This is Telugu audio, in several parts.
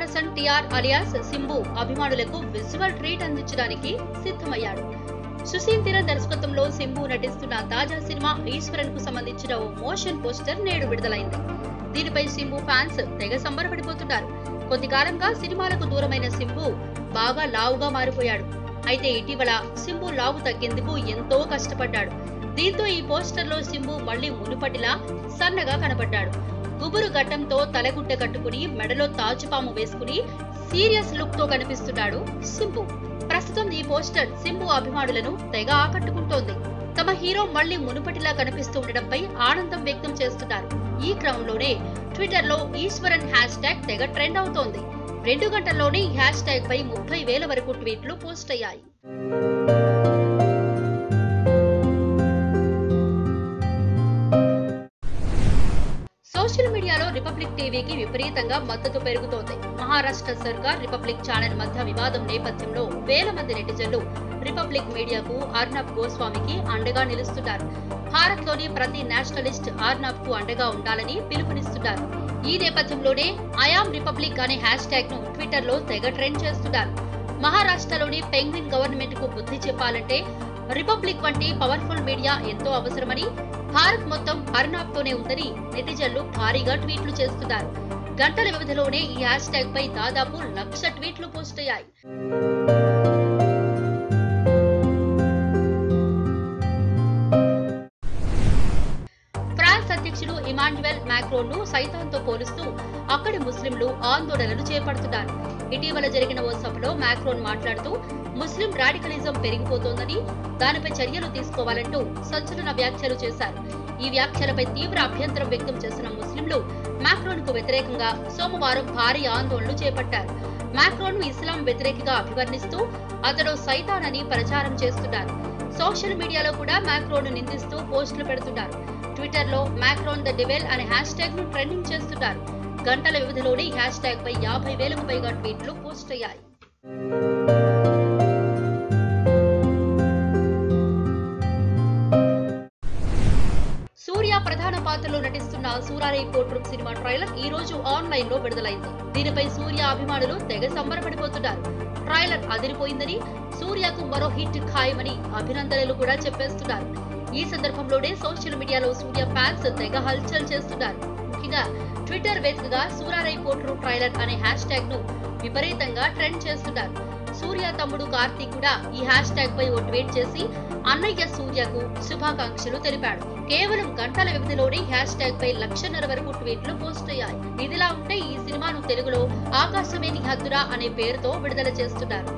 సన్ టిఆర్ అలియాస్ సింబు అభిమానులకు విజువల్ ట్రీట్ అందించడానికి సిద్ధమయ్యాడు సుశీల్ తీరన్ దర్శకత్వంలో సింబు నటిస్తున్న తాజా సినిమా ఈశ్వరన్ కు సంబంధించిన ఓ మోషన్ పోస్టర్ నేడు విడుదలైంది దీనిపై సింబు ఫ్యాన్స్ తెగ సంబరపడిపోతున్నారు కొద్ది కాలంగా సినిమాలకు దూరమైన సింబు బాగా లావుగా మారిపోయాడు అయితే ఇటీవల సింబు లావు తగ్గేందుకు ఎంతో కష్టపడ్డాడు దీంతో ఈ పోస్టర్ లో సింబు మళ్లీ మునుపటిలా సన్నగా కనపడ్డాడు గుబురు గడ్డంతో తలగుడ్డ కట్టుకుని మెడలో తాచుపాము వేసుకుని సీరియస్ లుక్ తో కనిపిస్తున్నాడు సింబు ప్రస్తుతం ఈ పోస్టర్ సింబు అభిమానులను తెగ ఆకట్టుకుంటోంది తమ హీరో మళ్లీ మునుపటిలా కనిపిస్తూ ఉండడంపై ఆనందం వ్యక్తం చేస్తున్నారు ఈ క్రమంలోనే ట్విట్టర్ లో ఈశ్వరన్ హ్యాష్ ట్యాగ్ తెగ ట్రెండ్ అవుతోంది రెండు గంటల్లోనే ఈ హ్యాష్ ట్యాగ్ పై ముప్పై వేల వరకు ట్వీట్లు పోస్ట్ అయ్యాయి సోషల్ మీడియాలో రిపబ్లిక్ టీవీకి విపరీతంగా మద్దతు పెరుగుతోంది మహారాష్ట్ర సర్కార్ రిపబ్లిక్ ఛానల్ మధ్య వివాదం నేపథ్యంలో వేల మంది నెటిజన్లు రిపబ్లిక్ మీడియాకు అర్నబ్ గోస్వామికి అండగా నిలుస్తున్నారు భారత్ లోని ప్రతి నేషనలిస్ట్ అర్నబ్ కు అండగా ఉండాలని పిలుపునిస్తున్నారు ఈ నేపథ్యంలోనే ఐఆమ్ రిపబ్లిక్ అనే హ్యాష్ ట్యాగ్ ను ట్విట్టర్ లో తెగ ట్రెండ్ చేస్తున్నారు మహారాష్ట్రలోని పెంగ్విన్ గవర్నమెంట్ కు బుద్ధి చెప్పాలంటే రిపబ్లిక్ వంటి పవర్ఫుల్ మీడియా ఎంతో అవసరమని భారత్ మొత్తం అర్నాబ్ తోనే ఉందని నెటిజన్లు భారీగా ట్వీట్లు చేస్తున్నారు గంటల వ్యవధిలోనే ఈ హ్యాష్ ట్యాగ్ పై దాదాపు లక్ష ట్వీట్లు పోస్ట్ అయ్యాయి ఫ్రాన్స్ అధ్యక్షుడు ఇమాన్యుయల్ మ్యాక్రోన్ ను సైతాన్తో పోలుస్తూ అక్కడి ముస్లింలు ఆందోళనలు చేపడుతున్నారు ఇటీవల జరిగిన ఓ సభలో మ్యాక్రోన్ మాట్లాడుతూ ముస్లిం రాడికలిజం పెరిగిపోతోందని దానిపై చర్యలు తీసుకోవాలంటూ సంచలన వ్యాఖ్యలు చేశారు ఈ వ్యాఖ్యలపై తీవ్ర అభ్యంతరం వ్యక్తం చేసిన ముస్లింలు మ్యాక్రోన్ కు వ్యతిరేకంగా సోమవారం భారీ ఆందోళనలు చేపట్టారు మ్యాక్రోన్ ను ఇస్లాం వ్యతిరేకిగా అభివర్ణిస్తూ అతడు సైతాన్ అని ప్రచారం చేస్తున్నారు సోషల్ మీడియాలో కూడా మ్యాక్రోన్ ను నిందిస్తూ పోస్టులు పెడుతున్నారు ట్విట్టర్ లో మ్యాక్రోన్ ద డివెల్ అనే హ్యాష్ ట్యాగ్ ను ట్రెండింగ్ చేస్తున్నారు గంటల వ్యవధిలోనే ఈ హ్యాష్ ట్యాగ్ పై యాభై వేలకు పైగా ట్వీట్లు పోస్ట్ అయ్యాయి సూర్య ప్రధాన పాత్రలో నటిస్తున్న సూరారై కోట్రూమ్ సినిమా ట్రైలర్ ఈ రోజు ఆన్లైన్ లో విడుదలైంది దీనిపై సూర్య అభిమానులు తెగ సంబరపడిపోతున్నారు ట్రైలర్ అదిరిపోయిందని సూర్యకు మరో హిట్ ఖాయమని అభినందనలు కూడా చెప్పేస్తున్నారు ఈ సందర్భంలోనే సోషల్ మీడియాలో సూర్య ఫ్యాన్స్ తెగ హల్చల్ చేస్తున్నారు ముఖ్యంగా ట్విట్టర్ వేదికగా సూరారై కోట్రూ ట్రైలర్ అనే హ్యాష్ ట్యాగ్ ను విపరీతంగా ట్రెండ్ చేస్తున్నారు సూర్య తమ్ముడు కార్తీక్ కూడా ఈ హ్యాష్ ట్యాగ్ పై ఓ ట్వీట్ చేసి అన్నయ్య సూర్యకు శుభాకాంక్షలు తెలిపాడు కేవలం గంటల వ్యవధిలోనే హ్యాష్ ట్యాగ్ పై లక్షన్నర వరకు ట్వీట్లు పోస్ట్ అయ్యాయి ఇదిలా ఉంటే ఈ సినిమాను తెలుగులో ఆకాశమే నీ హద్దురా అనే పేరుతో విడుదల చేస్తున్నారు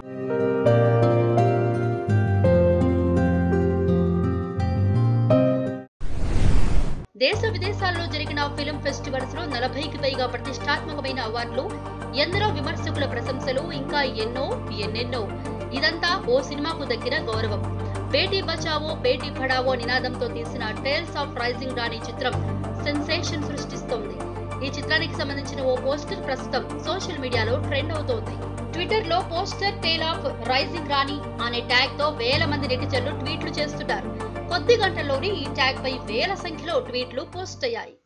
దేశ విదేశాల్లో జరిగిన ఫిల్మ్ ఫెస్టివల్స్ లో నలభైకి పైగా ప్రతిష్టాత్మకమైన అవార్డులు ఎందరో విమర్శకుల ప్రశంసలు ఇంకా ఎన్నో ఎన్నెన్నో ఇదంతా ఓ సినిమాకు దక్కిన గౌరవం బేటీ బచావో బేటీ పడావో నినాదంతో తీసిన టేల్స్ ఆఫ్ రైజింగ్ రాణి చిత్రం సెన్సేషన్ సృష్టిస్తోంది ఈ చిత్రానికి సంబంధించిన ఓ పోస్టర్ ప్రస్తుతం సోషల్ మీడియాలో ట్రెండ్ అవుతోంది ట్విట్టర్ లో poster tale of rising Rani అనే ట్యాగ్ తో వేల మంది నెటిజన్లు ట్వీట్లు చేస్తున్నారు కొద్ది గంటల్లోనే ఈ ట్యాగ్ పై వేల సంఖ్యలో ట్వీట్లు పోస్ట్ అయ్యాయి